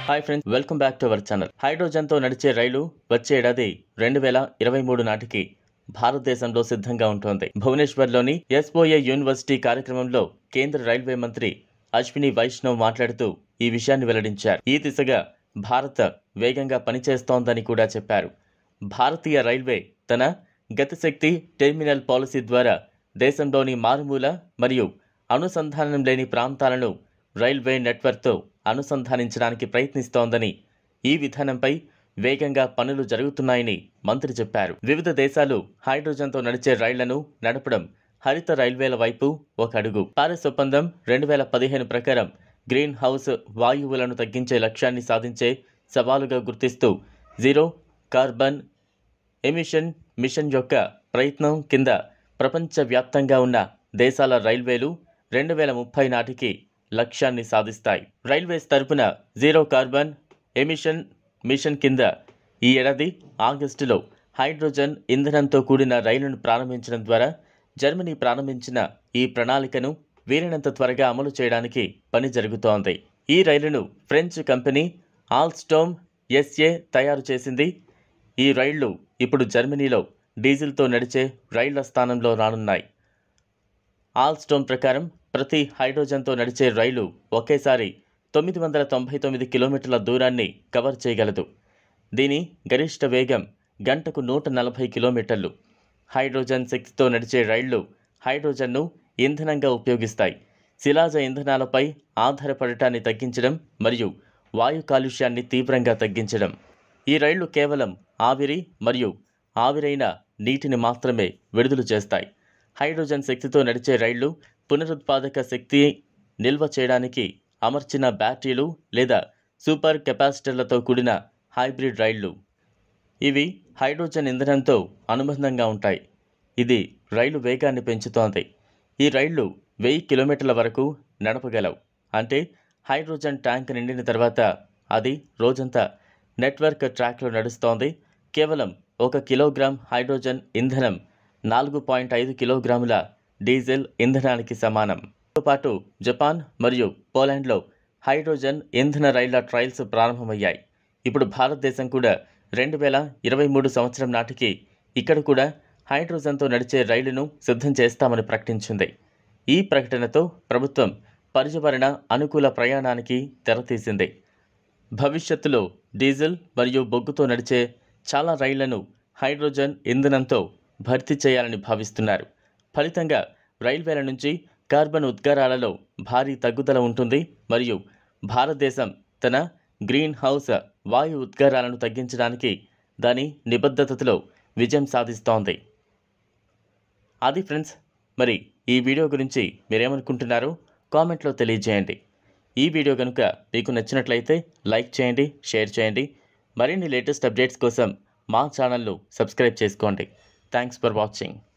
hi friends welcome back to our channel హైడ్రోజన్తో నడిచే రైలు వచ్చే ఏడాది రెండు వేల ఇరవై మూడు నాటికి భారతదేశంలో సిద్ధంగా ఉంటుంది భువనేశ్వర్లోని ఎస్ఓఏ యూనివర్సిటీ కార్యక్రమంలో కేంద్ర రైల్వే మంత్రి అశ్విని వైష్ణవ్ మాట్లాడుతూ ఈ విషయాన్ని వెల్లడించారు ఈ దిశగా భారత్ వేగంగా పనిచేస్తోందని కూడా చెప్పారు భారతీయ రైల్వే తన గతిశక్తి టెర్మినల్ పాలసీ ద్వారా దేశంలోని మారుమూల మరియు అనుసంధానం లేని ప్రాంతాలను రైల్వే నెట్వర్క్తో అనుసంధానించడానికి ప్రయత్నిస్తోందని ఈ విధానంపై వేగంగా పనులు జరుగుతున్నాయని మంత్రి చెప్పారు వివిధ దేశాలు హైడ్రోజన్తో నడిచే రైళ్లను నడపడం హరిత రైల్వేల వైపు ఒక అడుగు పారిస్ ఒప్పందం రెండు వేల పదిహేను ప్రకారం గ్రీన్ హౌస్ వాయువులను తగ్గించే లక్ష్యాన్ని సాధించే సవాలుగా గుర్తిస్తూ జీరో కార్బన్ ఎమిషన్ మిషన్ యొక్క ప్రయత్నం కింద ప్రపంచవ్యాప్తంగా ఉన్న దేశాల రైల్వేలు రెండు వేల ముప్పై నాటికి లక్ష్యాన్ని సాధిస్తాయి రైల్వేస్ తరపున జీరో కార్బన్ ఎమిషన్ మిషన్ కింద ఈ ఏడాది ఆగస్టులో హైడ్రోజన్ ఇంధనంతో కూడిన రైలును ప్రారంభించడం ద్వారా జర్మనీ ప్రారంభించిన ఈ ప్రణాళికను వీలైనంత త్వరగా అమలు చేయడానికి పని జరుగుతోంది ఈ రైలును ఫ్రెంచ్ కంపెనీ ఆల్స్టోమ్ ఎస్ఏ తయారు చేసింది ఈ రైళ్లు ఇప్పుడు జర్మనీలో డీజిల్తో నడిచే రైళ్ల స్థానంలో రానున్నాయి ఆల్స్టోమ్ ప్రకారం ప్రతి హైడ్రోజన్తో నడిచే రైలు ఒకేసారి తొమ్మిది వందల తొంభై తొమ్మిది కిలోమీటర్ల దూరాన్ని కవర్ చేయగలదు దీని గరిష్ట వేగం గంటకు నూట నలభై కిలోమీటర్లు హైడ్రోజన్ శక్తితో నడిచే రైళ్లు హైడ్రోజన్ను ఇంధనంగా ఉపయోగిస్తాయి శిలాజ ఇంధనాలపై ఆధారపడటాన్ని తగ్గించడం మరియు వాయు కాలుష్యాన్ని తీవ్రంగా తగ్గించడం ఈ రైళ్లు కేవలం ఆవిరి మరియు ఆవిరైన నీటిని మాత్రమే విడుదల చేస్తాయి హైడ్రోజన్ శక్తితో నడిచే రైళ్లు పునరుత్పాదక శక్తి నిల్వ చేయడానికి అమర్చిన బ్యాటరీలు లేదా సూపర్ కెపాసిటర్లతో కూడిన హైబ్రిడ్ రైళ్లు ఇవి హైడ్రోజన్ ఇంధనంతో అనుబంధంగా ఉంటాయి ఇది రైలు వేగాన్ని పెంచుతోంది ఈ రైళ్లు వెయ్యి కిలోమీటర్ల వరకు నడపగలవు అంటే హైడ్రోజన్ ట్యాంక్ నిండిన తర్వాత అది రోజంతా నెట్వర్క్ ట్రాక్లో నడుస్తోంది కేవలం ఒక కిలోగ్రామ్ హైడ్రోజన్ ఇంధనం నాలుగు పాయింట్ ఐదు కిలోగ్రాముల డీజిల్ ఇంధనానికి సమానం తో పాటు జపాన్ మరియు పోలాండ్లో హైడ్రోజన్ ఇంధన రైళ్ల ట్రయల్స్ ప్రారంభమయ్యాయి ఇప్పుడు భారతదేశం కూడా రెండు వేల ఇరవై మూడు సంవత్సరం నాటికి ఇక్కడ కూడా హైడ్రోజన్తో నడిచే రైలును సిద్ధం చేస్తామని ప్రకటించింది ఈ ప్రకటనతో ప్రభుత్వం పర్యావరణ అనుకూల ప్రయాణానికి తెరతీసింది భవిష్యత్తులో డీజిల్ మరియు బొగ్గుతో నడిచే చాలా రైళ్లను హైడ్రోజన్ ఇంధనంతో భర్తీ చేయాలని భావిస్తున్నారు ఫలితంగా రైల్వేల నుంచి కార్బన్ ఉద్గారాలలో భారీ తగ్గుదల ఉంటుంది మరియు భారతదేశం తన గ్రీన్ హౌస్ వాయు ఉద్గారాలను తగ్గించడానికి దాని నిబద్ధతలో విజయం సాధిస్తోంది అది ఫ్రెండ్స్ మరి ఈ వీడియో గురించి మీరేమనుకుంటున్నారో కామెంట్లో తెలియజేయండి ఈ వీడియో కనుక మీకు నచ్చినట్లయితే లైక్ చేయండి షేర్ చేయండి మరిన్ని లేటెస్ట్ అప్డేట్స్ కోసం మా ఛానల్ను సబ్స్క్రైబ్ చేసుకోండి థ్యాంక్స్ ఫర్ వాచింగ్